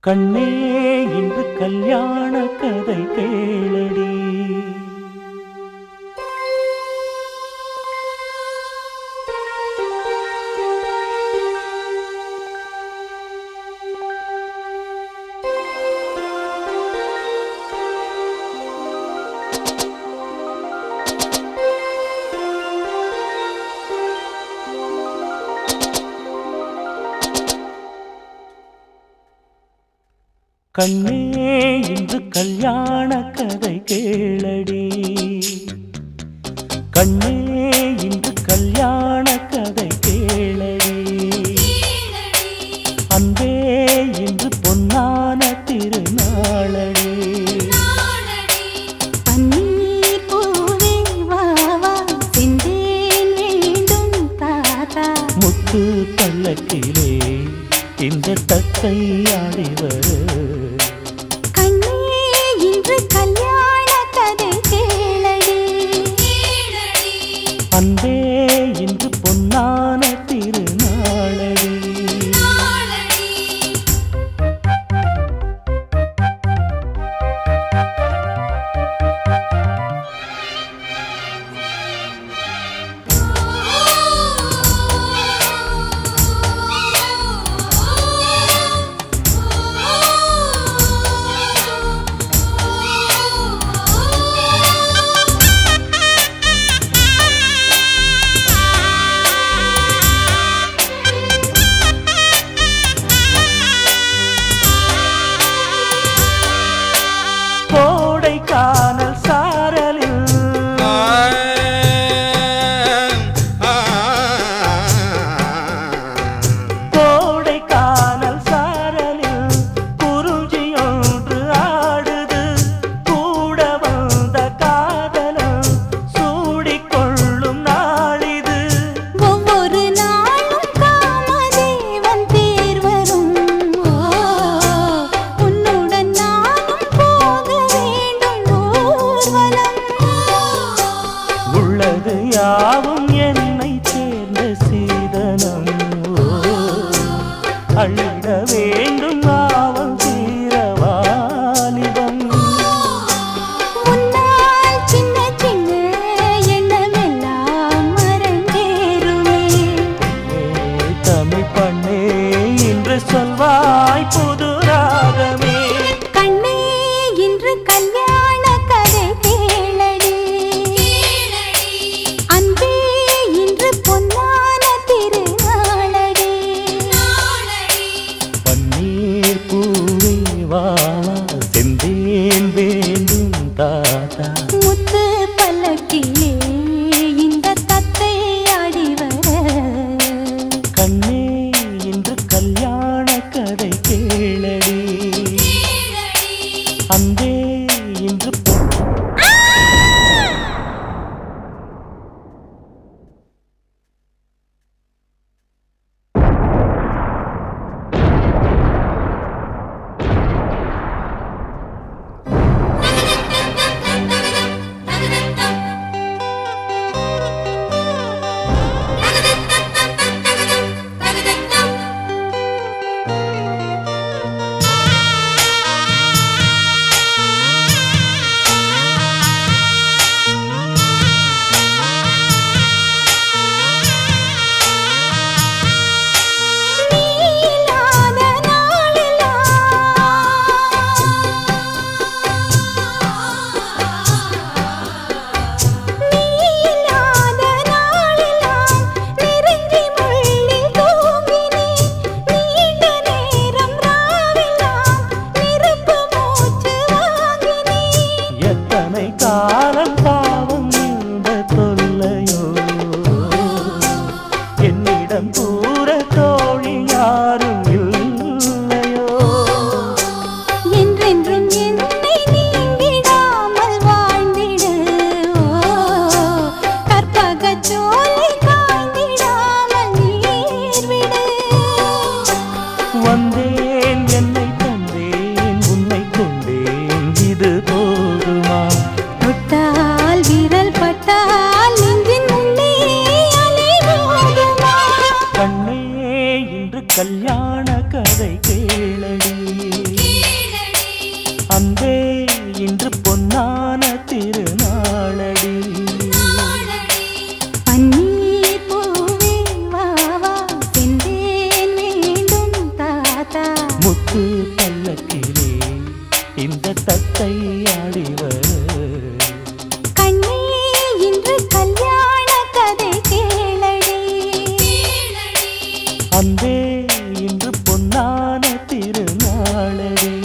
கண்ணே இன்று கல்யாண கதை கேளடி கண்ணே இன்று கல்யாண கதை கேளடி கண்ணே இன்று கல்யாண கதை கேளடி அன்பே இன்று பொன்னான திருநாளடி பன்னீர் பூவே வா வா செந்தேன் வேண்டும் தாத்தா முத்து பல்லக்கிலே இந்த தத்தை ஆடிவர் கண்ணே இன்று கல்யாண கதை கேளடி அன்பே இன்று பொன்னான திருநாளடி கோடை காணல் சாரலில் கோடை காணல் சாரலில் குறிஞ்சியொன்று ஆடுது கூட வந்த காதலம் சூடிக்கொள்ளும் நாளிது ஒவ்வொரு நாளும் காமதேவன் தேர் வரும் ஓ, உன்னுடன் நானும் போக வேண்டும் ஊர்வலம் உள்ளது யாவும் என்னை சேர்ந்த சீதனம் ஓ, அள்ளிட வேண்டும் ஆவல் தீரவாலிபம் உன்னால் சின்ன சின்ன எண்ணமெல்லாம் மறந்தேறுமே தமிழ் பண்ணே இன்று சொல்வாய் புது ராகமே கண்ணே இன்று கல்யாண கதை கேளடி அன்பே இன்று பொன்னான திருநாளடி பன்னீர் பூவே வா செந்தேன் வேண்டும் தாத்தா முத்து பல்லக்கிலே இந்த தத்தை ஆடி வர கண்ணே இன்று கல்யாண கதை கேளடி நாளடி